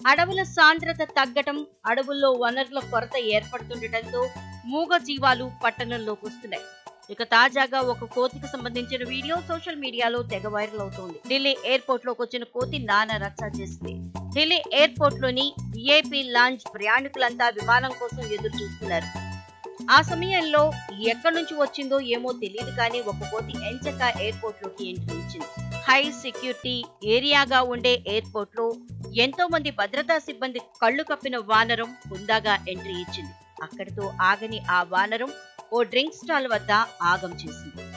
అడవుల సాంద్రత తగ్గటం అడవుల్లో వనరుల కొరత ఏర్పడుతుండటంతో మూగ జీవాలు పట్టణంలోకి వస్తున్నాయి ఇక తాజాగా ఒక కోతికి సంబంధించిన వీడియో సోషల్ మీడియాలో తెగ వైరల్ అవుతోంది ఢిల్లీ ఎయిర్పోర్ట్ లోకి వచ్చిన కోతి నానా రచ్చ చేసింది ఢిల్లీ ఎయిర్పోర్ట్ లోని విఐపి లాంజ్ ప్రయాణికులంతా విమానం కోసం ఎదురు చూస్తున్నారు ఆ సమయంలో ఎక్కడి నుంచి వచ్చిందో ఏమో తెలియదు కానీ ఒక కోతి ఎంచక ఎయిర్పోర్ట్ లోకి ఎంట్రీ ఇచ్చింది హై సెక్యూరిటీ ఏరియాగా ఉండే ఎయిర్పోర్ట్ లో ఎంతో మంది భద్రతా సిబ్బంది కళ్ళు కప్పిన వానరం హుందాగా ఎంట్రీ ఇచ్చింది అక్కడితో ఆగని ఆ వానరం ఓ డ్రింక్ స్టాల్ వద్ద ఆగం చేసింది